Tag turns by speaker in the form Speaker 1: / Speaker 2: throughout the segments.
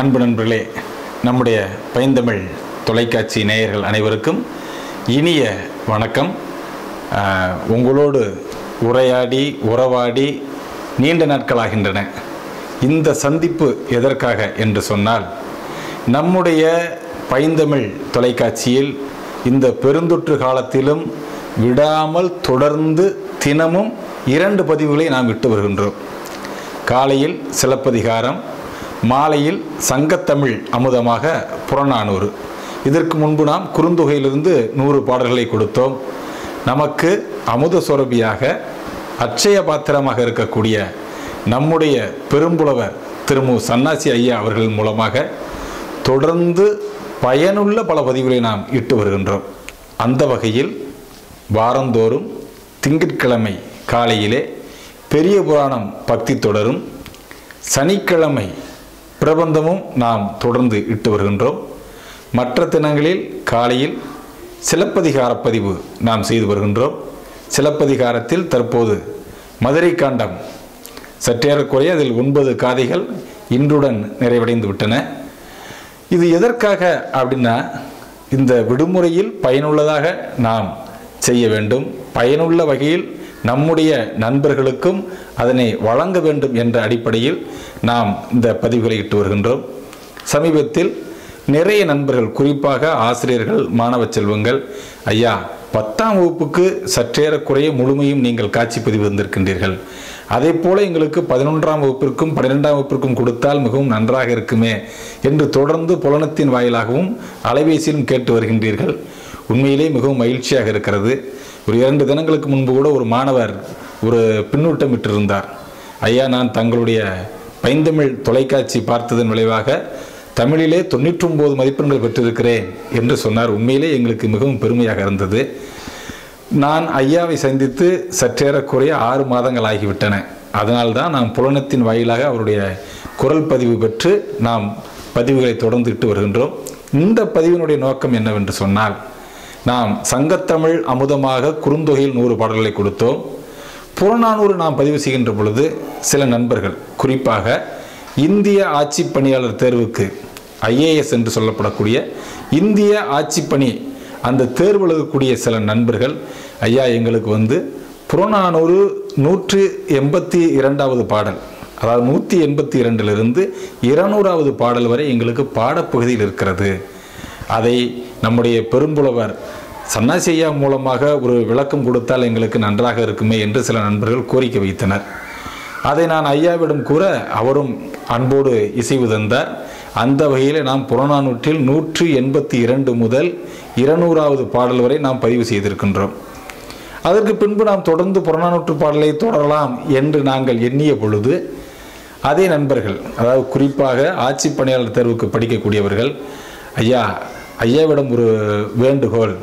Speaker 1: அன்பு நண்பர்களே நம்முடைய பைந்தமிழ் தொலைக்காட்சி நேயர்கள் அனைவருக்கும் இனிய வணக்கம் ஆஹ், உங்களோடு உரையாடி உறவாடி நீண்ட நாட்களாகின்றன இந்த சந்திப்பு எதற்காக என்று சொன்னால் நம்முடைய பைந்தமிழ் தொலைக்காட்சியில் இந்த பெருந்தொற்று காலத்திலும் விடாமல் தொடர்ந்து தினமும் இரண்டு பதிவுகளை நாம் விட்டு வருகின்றோம் காலையில் சிலப்பதிகாரம் மாலையில் சங்கத்தமிழ் அமுதமாக புறநானூறு இதற்கு முன்பு நாம் குறுந்தொகையிலிருந்து நூறு பாடல்களை கொடுத்தோம் நமக்கு அமுத சுரபியாக அட்சய பாத்திரமாக இருக்கக்கூடிய நம்முடைய பெரும்புலவர் திருமு சன்னாசி ஐயா அவர்கள் மூலமாக தொடர்ந்து பயனுள்ள பல பதிவுகளை நாம் இட்டு வருகின்றோம் அந்த வகையில் வாரந்தோறும் திங்கட்கிழமை காலையிலே பெரிய புராணம் பக்தி தொடரும் சனிக்கிழமை பிரபந்தமும் நாம் தொடர்ந்து இட்டு வருகின்றோம் மற்ற தினங்களில் காலையில் சிலப்பதிகார பதிவு நாம் செய்து வருகின்றோம் சிலப்பதிகாரத்தில் தற்போது மதுரை காண்டம் சற்றேறக்குறைய அதில் ஒன்பது காதைகள் இன்றுடன் நிறைவடைந்து விட்டன இது எதற்காக அப்படின்னா இந்த விடுமுறையில் பயனுள்ளதாக நாம் செய்ய வேண்டும் பயனுள்ள வகையில் நம்முடைய நண்பர்களுக்கும் அதனை வழங்க வேண்டும் என்ற அடிப்படையில் நாம் இந்த பதிவுகளை இட்டு வருகின்றோம் சமீபத்தில் நிறைய நண்பர்கள் குறிப்பாக ஆசிரியர்கள் மாணவ செல்வங்கள் ஐயா பத்தாம் வகுப்புக்கு சற்றேறக்குறைய முழுமையும் நீங்கள் காட்சி பதிவு வந்திருக்கின்றீர்கள் அதே போல எங்களுக்கு பதினொன்றாம் வகுப்பிற்கும் பன்னிரெண்டாம் வகுப்பிற்கும் கொடுத்தால் மிகவும் நன்றாக இருக்குமே என்று தொடர்ந்து புலனத்தின் வாயிலாகவும் அலைபேசியிலும் கேட்டு வருகின்றீர்கள் உண்மையிலே மிகவும் மகிழ்ச்சியாக இருக்கிறது ஒரு இரண்டு தினங்களுக்கு முன்பு கூட ஒரு மாணவர் ஒரு பின்னூட்டம் இட்டிருந்தார் ஐயா நான் தங்களுடைய பைந்தமிழ் தொலைக்காட்சி பார்த்ததன் விளைவாக தமிழிலே தொண்ணூற்றி ஒன்பது மதிப்பெண்கள் பெற்றிருக்கிறேன் என்று சொன்னார் உண்மையிலே எங்களுக்கு மிகவும் பெருமையாக இருந்தது நான் ஐயாவை சந்தித்து சற்றேறக்குறைய ஆறு மாதங்கள் ஆகிவிட்டன அதனால்தான் நாம் புலனத்தின் வாயிலாக அவருடைய குரல் பதிவு பெற்று நாம் பதிவுகளை தொடர்ந்து இட்டு வருகின்றோம் இந்த பதிவினுடைய நோக்கம் என்னவென்று சொன்னால் நாம் சங்கத்தமிழ் அமுதமாக குறுந்தொகையில் நூறு பாடல்களை கொடுத்தோம் புறநானூறு நாம் பதிவு செய்கின்ற பொழுது சில நண்பர்கள் குறிப்பாக இந்திய ஆட்சி பணியாளர் தேர்வுக்கு ஐஏஎஸ் என்று சொல்லப்படக்கூடிய இந்திய ஆட்சி பணி அந்த தேர்வு எழுதக்கூடிய சில நண்பர்கள் ஐயா எங்களுக்கு வந்து புறநானூறு நூற்று எண்பத்தி இரண்டாவது பாடல் அதாவது நூற்றி எண்பத்தி இரண்டிலிருந்து இருநூறாவது பாடல் வரை எங்களுக்கு பாடப்பகுதியில் இருக்கிறது அதை நம்முடைய பெரும்புலவர் சன்னாசி ஐயா மூலமாக ஒரு விளக்கம் கொடுத்தால் எங்களுக்கு நன்றாக இருக்குமே என்று சில நண்பர்கள் கோரிக்கை வைத்தனர் அதை நான் ஐயாவிடம் கூற அவரும் அன்போடு இசைவு தந்தார் அந்த வகையில் நாம் புறநானூற்றில் நூற்று எண்பத்தி இரண்டு முதல் இருநூறாவது பாடல் வரை நாம் பதிவு செய்திருக்கின்றோம் அதற்கு பின்பு நாம் தொடர்ந்து புறநானூற்று பாடலை தொடரலாம் என்று நாங்கள் எண்ணிய பொழுது அதே நண்பர்கள் அதாவது குறிப்பாக ஆட்சி பணியாளர் தேர்வுக்கு படிக்கக்கூடியவர்கள் ஐயா ஐயாவிடம் ஒரு வேண்டுகோள்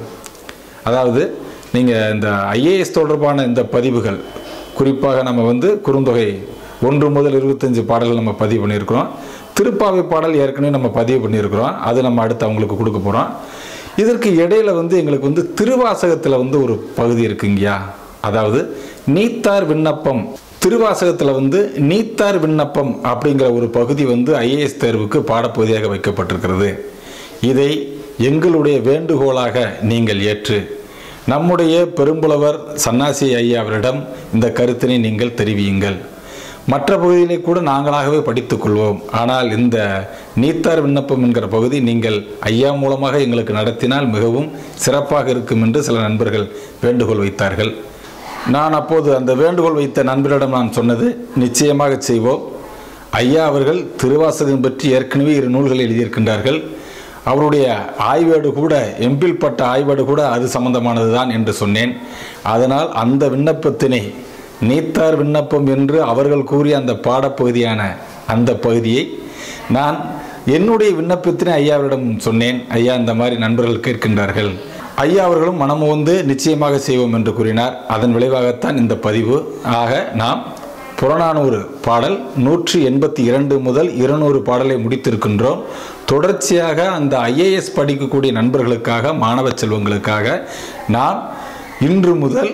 Speaker 1: அதாவது நீங்கள் இந்த ஐஏஎஸ் தொடர்பான இந்த பதிவுகள் குறிப்பாக நம்ம வந்து குறுந்தொகை ஒன்று முதல் இருபத்தஞ்சு பாடல்கள் நம்ம பதிவு பண்ணியிருக்கிறோம் திருப்பாவை பாடல் ஏற்கனவே நம்ம பதிவு பண்ணியிருக்கிறோம் அது நம்ம அடுத்து அவங்களுக்கு கொடுக்க போகிறோம் இதற்கு இடையில வந்து எங்களுக்கு வந்து திருவாசகத்தில் வந்து ஒரு பகுதி இருக்குங்கய்யா அதாவது நீத்தார் விண்ணப்பம் திருவாசகத்தில் வந்து நீத்தார் விண்ணப்பம் அப்படிங்கிற ஒரு பகுதி வந்து ஐஏஎஸ் தேர்வுக்கு பாடப்பகுதியாக வைக்கப்பட்டிருக்கிறது இதை எங்களுடைய வேண்டுகோளாக நீங்கள் ஏற்று நம்முடைய பெரும்புலவர் சன்னாசி ஐயா அவரிடம் இந்த கருத்தினை நீங்கள் தெரிவியுங்கள் மற்ற பகுதியிலே கூட நாங்களாகவே படித்துக் கொள்வோம் ஆனால் இந்த நீத்தார் விண்ணப்பம் என்கிற பகுதி நீங்கள் ஐயா மூலமாக எங்களுக்கு நடத்தினால் மிகவும் சிறப்பாக இருக்கும் என்று சில நண்பர்கள் வேண்டுகோள் வைத்தார்கள் நான் அப்போது அந்த வேண்டுகோள் வைத்த நண்பரிடம் நான் சொன்னது நிச்சயமாக செய்வோம் ஐயா அவர்கள் திருவாசகம் பற்றி ஏற்கனவே இரு நூல்களை எழுதியிருக்கின்றார்கள் அவருடைய ஆய்வேடு கூட எம்பில் பட்ட ஆய்வேடு கூட அது சம்பந்தமானது தான் என்று சொன்னேன் அதனால் அந்த விண்ணப்பத்தினை நீத்தார் விண்ணப்பம் என்று அவர்கள் கூறிய அந்த பாடப்பகுதியான அந்த பகுதியை நான் என்னுடைய விண்ணப்பத்தினை ஐயாவிடம் சொன்னேன் ஐயா இந்த மாதிரி நண்பர்கள் கேட்கின்றார்கள் ஐயா அவர்களும் மனமுவந்து நிச்சயமாக செய்வோம் என்று கூறினார் அதன் விளைவாகத்தான் இந்த பதிவு ஆக நாம் புறநானூறு பாடல் நூற்றி எண்பத்தி இரண்டு முதல் இருநூறு பாடலை முடித்திருக்கின்றோம் தொடர்ச்சியாக அந்த ஐஏஎஸ் படிக்கக்கூடிய நண்பர்களுக்காக மாணவ செல்வங்களுக்காக நாம் இன்று முதல்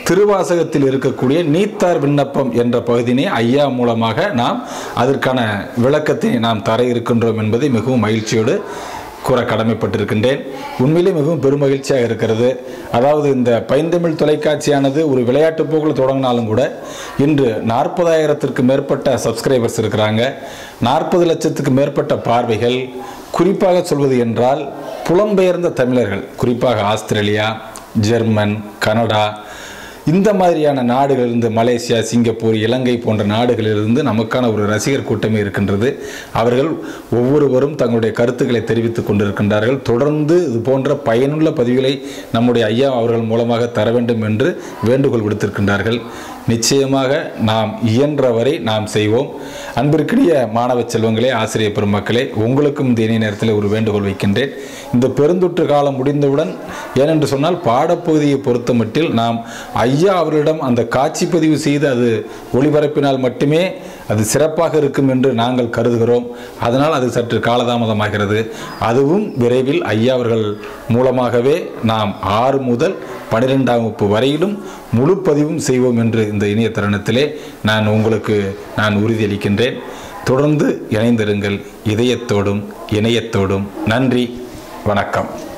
Speaker 1: திருவாசகத்தில் இருக்கக்கூடிய நீத்தார் விண்ணப்பம் என்ற பகுதியினை ஐயா மூலமாக நாம் அதற்கான விளக்கத்தை நாம் தர இருக்கின்றோம் என்பதை மிகவும் மகிழ்ச்சியோடு கூற கடமைப்பட்டிருக்கின்றேன் உண்மையிலே மிகவும் பெருமகிழ்ச்சியாக இருக்கிறது அதாவது இந்த பைந்தமிழ் தொலைக்காட்சியானது ஒரு விளையாட்டு போக்கில் தொடங்கினாலும் கூட இன்று நாற்பதாயிரத்திற்கு மேற்பட்ட சப்ஸ்கிரைபர்ஸ் இருக்கிறாங்க நாற்பது லட்சத்துக்கு மேற்பட்ட பார்வைகள் குறிப்பாக சொல்வது என்றால் புலம்பெயர்ந்த தமிழர்கள் குறிப்பாக ஆஸ்திரேலியா ஜெர்மன் கனடா இந்த மாதிரியான நாடுகளிலிருந்து மலேசியா சிங்கப்பூர் இலங்கை போன்ற நாடுகளிலிருந்து நமக்கான ஒரு ரசிகர் கூட்டமே இருக்கின்றது அவர்கள் ஒவ்வொருவரும் தங்களுடைய கருத்துக்களை தெரிவித்துக் கொண்டிருக்கின்றார்கள் தொடர்ந்து இது போன்ற பயனுள்ள பதிவுகளை நம்முடைய ஐயா அவர்கள் மூலமாக தர வேண்டும் என்று வேண்டுகோள் விடுத்திருக்கின்றார்கள் நிச்சயமாக நாம் இயன்றவரை நாம் செய்வோம் அன்பிற்கினிய மாணவ செல்வங்களே ஆசிரியர் பெருமக்களே உங்களுக்கும் இந்த இணைய நேரத்தில் ஒரு வேண்டுகோள் வைக்கின்றேன் இந்த பெருந்தொற்று காலம் முடிந்தவுடன் ஏனென்று சொன்னால் பாடப்பகுதியை பொறுத்தமட்டில் நாம் ஐயா அவர்களிடம் அந்த காட்சி பதிவு செய்து அது ஒளிபரப்பினால் மட்டுமே அது சிறப்பாக இருக்கும் என்று நாங்கள் கருதுகிறோம் அதனால் அது சற்று காலதாமதமாகிறது அதுவும் விரைவில் ஐயா அவர்கள் மூலமாகவே நாம் ஆறு முதல் பன்னிரெண்டாம் வகுப்பு வரையிலும் முழு பதிவும் செய்வோம் என்று இந்த இணைய தருணத்திலே நான் உங்களுக்கு நான் உறுதியளிக்கின்றேன் தொடர்ந்து இணைந்திருங்கள் இதயத்தோடும் இணையத்தோடும் நன்றி வணக்கம்